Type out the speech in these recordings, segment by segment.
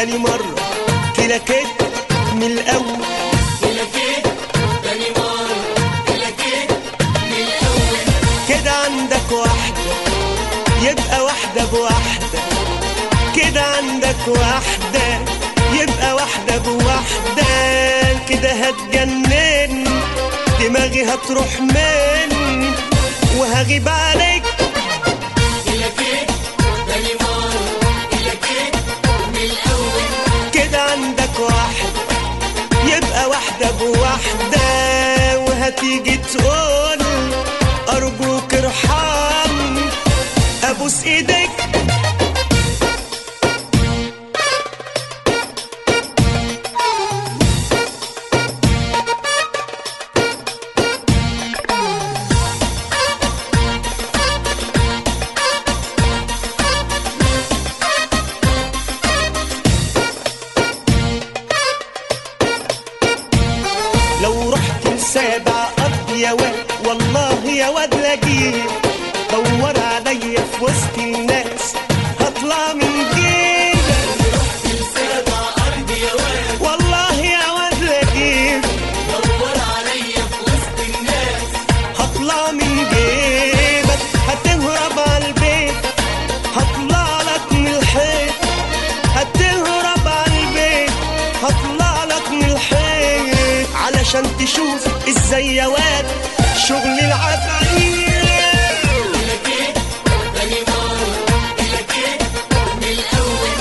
تاني مرة كلاكيت من الأول كلاكيت تاني مرة كلاكيت من الأول كده عندك واحدة يبقى واحدة بواحدة كده عندك واحدة يبقى واحدة بواحدة كده هتجنن دماغي هتروح من وهغيب عليك كلاكيت تاني مرة كلاكيت من الأول كده عندك واحدة يبقى واحدة بواحدة وهتيجي تقول أرجوك ارحم أبوس إيديك لو رحت لسابع أرض يا واد والله يا واد لاقيه دور عليا في وسط الناس هطلع من جيبك السابع أرض يا واد والله يا واد لاقيه دور عليا في وسط الناس هطلع من جيبك هتهرب على البيت هطلع لك من الحيط هتهرب على البيت هطلع لك من الحيط علشان تشوف ازاي يا واد شغل العفاريت كلاكيت تاني مرة كلاكيت من الأول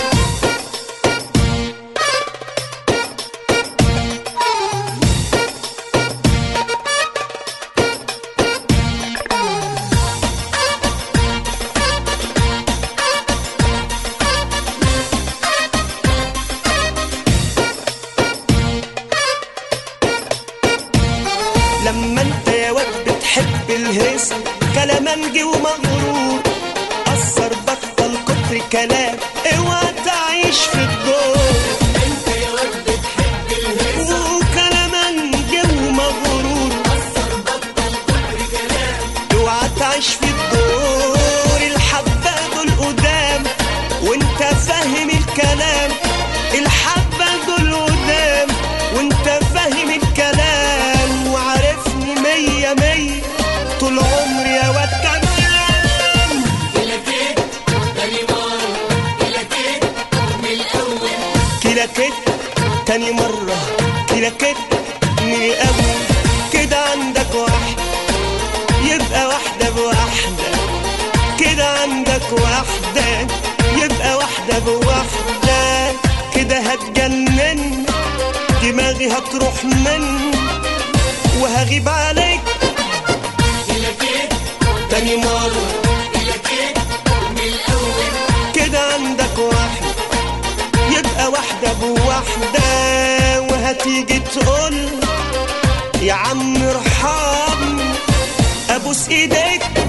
لما انت يا واد بتحب الهيصة كلامنجي ومغرور أثر بطل كتر كلام اوعى تعيش في الدور أنت يا واد بتحب الهيصة وكلامنجي ومغرور أثر بطل كتر كلام اوعى تعيش في الدور الحبة دول قدام وانت فاهم الكلام الحبة دول قدام وانت فاهم الكلام وعارفني مية مية طول عمري يا واد كمان كلاكيت تاني مرة كلاكيت من الأول كلاكيت تاني مرة كلاكيت من الأول كده عندك واحدة يبقى واحدة بواحدة كده عندك واحدة يبقى واحدة بواحدة كده هتجنن دماغي هتروح من وهغيب عليك كلاكيت تاني مرة كلاكيت من الأول كده عندك واحدة يبقى واحدة بواحدة وهتيجي تقول يا عم ارحم ابوس ايديك